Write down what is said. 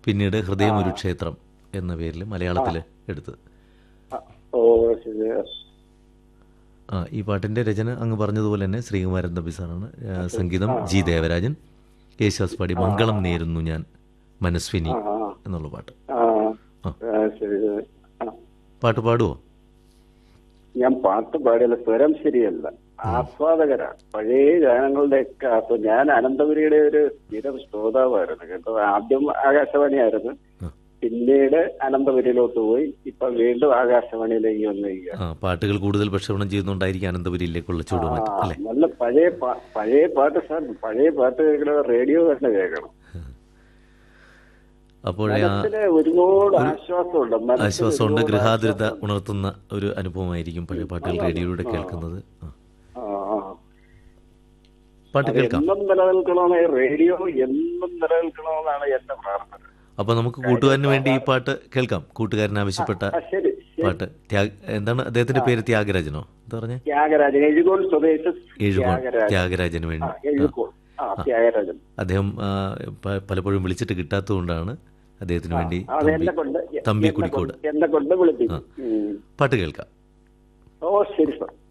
പിന്നീട് ഹൃദയം ഒരു ക്ഷേത്രം എന്ന പേരിൽ മലയാളത്തിൽ എടുത്തത് ആ, ഓ ശരി ആ ഈ പാട്ടിന്റെ രചന അങ്ങ് പറഞ്ഞതുപോലെ തന്നെ ശ്രീകുമാരൻ തമ്പി സാറാണ് ആ, സംഗീതം ജി ദേവരാജൻ യേശുദാസ് പാടി മംഗളം നേരുന്നു ഞാൻ മനസ്വിനി ആ ആ എന്നുള്ള പാട്ട് ആ ആ. ആ, ശരി ശരി ആ പാട്ട് പാടുവോ ഞാൻ പാട്ട് പാടിയല്ല സ്വരം ശരിയല്ല ആസ്വാദകരാണ് പഴയ ഗാനങ്ങളുടെ ഒക്കെ അപ്പൊ ഞാൻ അനന്തപുരിയുടെ ഒരു സ്ഥിരം ശ്രോതാവായിരുന്നു കേട്ടോ ആദ്യം ആകാശവാണിയായിരുന്നു ആ. പിന്നീട് അനന്തപുരിയിലോട്ട് പോയി ഇപ്പൊ വീണ്ടും ആകാശവാണിയിലേക്ക് വന്നിരിക്കുക ആ പാട്ടുകൾ കൂടുതൽ പ്രക്ഷേപണം ചെയ്യുന്നുണ്ടായിരിക്കും അനന്തപുരിയിലേക്കുള്ള ചൂടുമാറ്റം ആ, അല്ലേ നല്ല പഴയ പാ- പഴയ പാട്ട് സാർ പഴയ പാട്ട് കേൾക്കണം റേഡിയോ തന്നെ കേൾക്കണം അപ്പോൾ ആ മനസ്സിന് ഒരുപാട് ആശ്വാസമുണ്ട് മനസ്സിന് ആശ്വാസമുണ്ട് ഒരുപാട് ഗൃഹാതുരത ആശ്വാസം. ഉണർത്തുന്ന ഒരു അനുഭവമായിരിക്കും പഴയ പാട്ടുകൾ റേഡിയോയിലൂടെ കേൾക്കുന്നത് ആ. ആ, ആ. പാട്ട് കേൾക്കാം എന്നും നിലനിൽക്കണമെന്ന് റേഡിയോ എന്നും നിലനിൽക്കണമെന്നാണ് എന്റെ പ്രാർത്ഥന അപ്പൊ നമുക്ക് കൂട്ടുകാരന് വേണ്ടി ഈ പാട്ട് കേൾക്കാം കൂട്ടുകാരൻ ആവശ്യപ്പെട്ട ആ, ശരി ശരി. പാട്ട് ത്യാഗ് എന്താണ് അദ്ദേഹത്തിന്റെ പേര് ത്യാഗരാജനോ എന്താ പറഞ്ഞേ ത്യാഗരാജൻ എഴുകോൾ സ്വദേശ എഴുകോൺ ത്യാഗരാജൻ ത്യാഗരാജന് ആ, വേണ്ടി എഴുകോൾ ആ ത്യാഗരാജൻ അദ്ദേഹം ആ, പ- പലപ്പോഴും വിളിച്ചിട്ട് കിട്ടാത്തതുകൊണ്ടാണ് അദ്ദേഹത്തിന് വേണ്ടി അത് തമ്പി എന്നെ കൊണ്ട് തമ്പി എന്നെ കുടിക്കോട് കൊണ്ട്- എന്നെ കൊണ്ട് വിളിപ്പിക്കും ഉം. പാട്ട് കേൾക്കാം ഓ ശരി സാർ